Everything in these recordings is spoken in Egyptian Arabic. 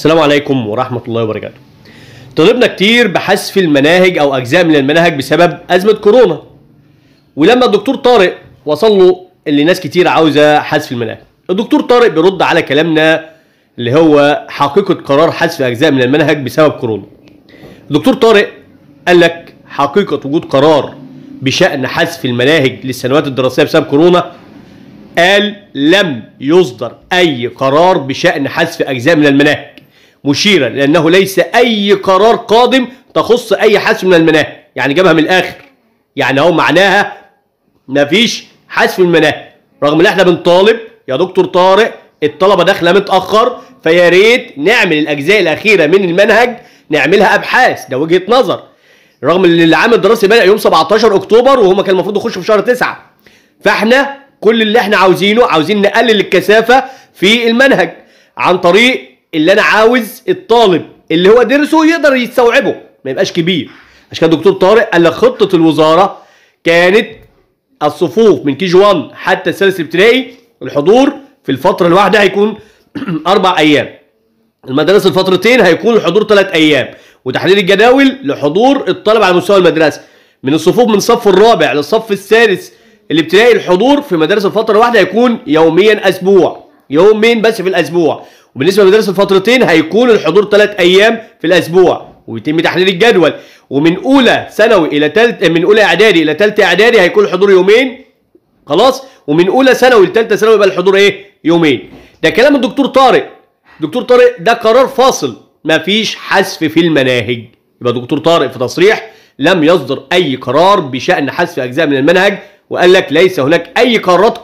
السلام عليكم ورحمة الله وبركاته. طلبنا كتير بحذف المناهج أو أجزاء من المناهج بسبب أزمة كورونا. ولما الدكتور طارق وصل له اللي ناس كتير عاوزة حذف المناهج. الدكتور طارق بيرد على كلامنا اللي هو حقيقة قرار حذف أجزاء من المنهج بسبب كورونا. الدكتور طارق قال لك حقيقة وجود قرار بشأن حذف المناهج للسنوات الدراسية بسبب كورونا قال لم يصدر أي قرار بشأن حذف أجزاء من المناهج مشيرا لأنه ليس أي قرار قادم تخص أي حذف من المناهج يعني جابها من الآخر يعني هو معناها مفيش حذف المناهج رغم ان احنا بنطالب يا دكتور طارق الطلبه داخله متاخر فيا ريت نعمل الاجزاء الاخيره من المنهج نعملها ابحاث ده وجهه نظر رغم ان العام الدراسي بدا يوم 17 اكتوبر وهم كان المفروض يخشوا في شهر 9 فاحنا كل اللي احنا عاوزينه عاوزين نقلل الكثافه في المنهج عن طريق اللي انا عاوز الطالب اللي هو درسه يقدر يستوعبه ما يبقاش كبير عشان كده الدكتور طارق قال لك خطه الوزاره كانت الصفوف من كي جي 1 حتى الثالث الابتدائي الحضور في الفتره الواحده هيكون اربع ايام المدارس الفترتين هيكون الحضور ثلاث ايام وتحليل الجداول لحضور الطالب على مستوى المدرسه من الصفوف من الصف الرابع للصف الثالث الابتدائي الحضور في مدارس الفتره الواحده هيكون يوميا اسبوع يومين بس في الاسبوع وبالنسبه لمدارس الفترتين هيكون الحضور ثلاث ايام في الاسبوع ويتم تحليل الجدول ومن اولى ثانوي الى ثالث من اولى اعدادي الى ثالثه اعدادي هيكون الحضور يومين خلاص ومن اولى ثانوي لثالثه ثانوي يبقى الحضور ايه يومين ده كلام الدكتور طارق دكتور طارق ده قرار فاصل مفيش حذف في المناهج يبقى دكتور طارق في تصريح لم يصدر اي قرار بشان حذف اجزاء من المنهج وقال لك ليس هناك اي قرارات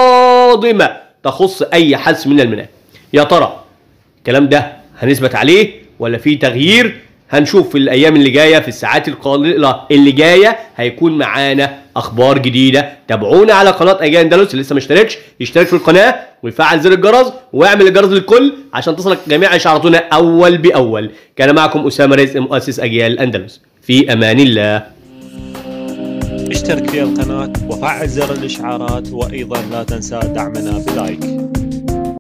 قادمه تخص اي حذف من المناهج يا ترى الكلام ده هنثبت عليه ولا في تغيير هنشوف في الايام اللي جايه في الساعات القليله اللي جايه هيكون معانا اخبار جديده تابعونا على قناه اجيال اندلس اللي لسه ما اشتركش يشترك في القناه ويفعل زر الجرس ويعمل الجرس للكل عشان تصلك جميع اشعاراتنا اول باول كان معكم اسامه رزق مؤسس اجيال الاندلس في امان الله اشترك في القناة وفعل زر الإشعارات وأيضا لا تنسى دعمنا بلايك